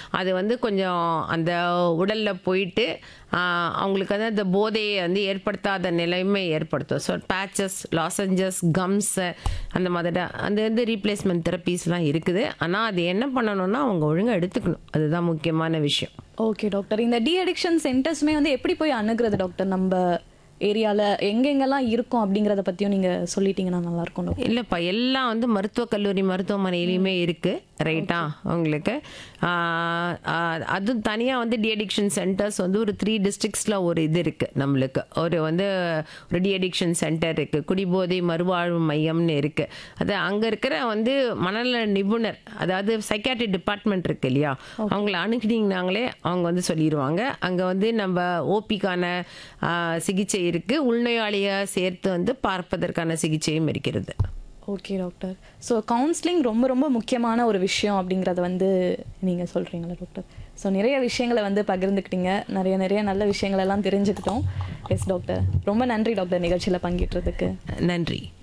அது வந்து கொஞ்சம் அந்த உடலில் போயிட்டு ஆஹ், அவங்களுக்கு வந்து அந்த போதையை வந்து ஏற்படுத்தாத நிலைமை ஏற்படுத்தும் ஸோ பேச்சஸ் லாசஞ்சஸ் கம்ஸு அந்த மாதிரி அந்த வந்து ரீப்ளேஸ்மெண்ட் தெரப்பீஸ்லாம் இருக்குது ஆனால் அது என்ன பண்ணணும்னா அவங்க ஒழுங்காக எடுத்துக்கணும் அதுதான் முக்கியமான விஷயம் ஓகே டாக்டர் இந்த டி அடிக்ஷன் சென்டர்ஸுமே வந்து எப்படி போய் அணுகிறது டாக்டர் நம்ம ஏரியால எங்கெங்கெல்லாம் இருக்கும் அப்படிங்கறத பத்தியும் நீங்க சொல்லிட்டீங்கன்னா நல்லா இருக்கும் டாக்டர் இல்லைப்பா எல்லாம் வந்து மருத்துவக் கல்லூரி மருத்துவமனையிலையுமே இருக்குது ரைட்டா உங்களுக்கு ஆஹ், ஆஹ், அது தனியாக வந்து டிஅடிக்ஷன் சென்டர்ஸ் வந்து ஒரு த்ரீ டிஸ்ட்ரிக்ஸில் ஒரு இது இருக்குது நம்மளுக்கு ஒரு வந்து ஒரு டிஅடிக்ஷன் சென்டர் இருக்குது குடிபோதை மறுவாழ்வு மையம்னு இருக்குது அது அங்கே இருக்கிற வந்து மனநல நிபுணர் அதாவது சைக்காட்ரி டிபார்ட்மெண்ட் இருக்கு இல்லையா அவங்கள அணுகினீங்கனாங்களே அவங்க வந்து சொல்லிடுவாங்க அங்கே வந்து நம்ம ஓபிக்கான சிகிச்சை இருக்குது உள்நோயாளியை சேர்த்து வந்து பார்ப்பதற்கான சிகிச்சையும் இருக்கிறது ஓகே டாக்டர் ஸோ கவுன்சிலிங் ரொம்ப ரொம்ப முக்கியமான ஒரு விஷயம் அப்படிங்கிறத வந்து நீங்கள் சொல்கிறீங்களா டாக்டர் ஸோ நிறைய விஷயங்களை வந்து பகிர்ந்துக்கிட்டீங்க நிறைய நிறைய நல்ல விஷயங்கள் எல்லாம் தெரிஞ்சுக்கிட்டோம் எஸ் டாக்டர் ரொம்ப நன்றி டாக்டர் நிகழ்ச்சியில் பங்கேற்றதுக்கு நன்றி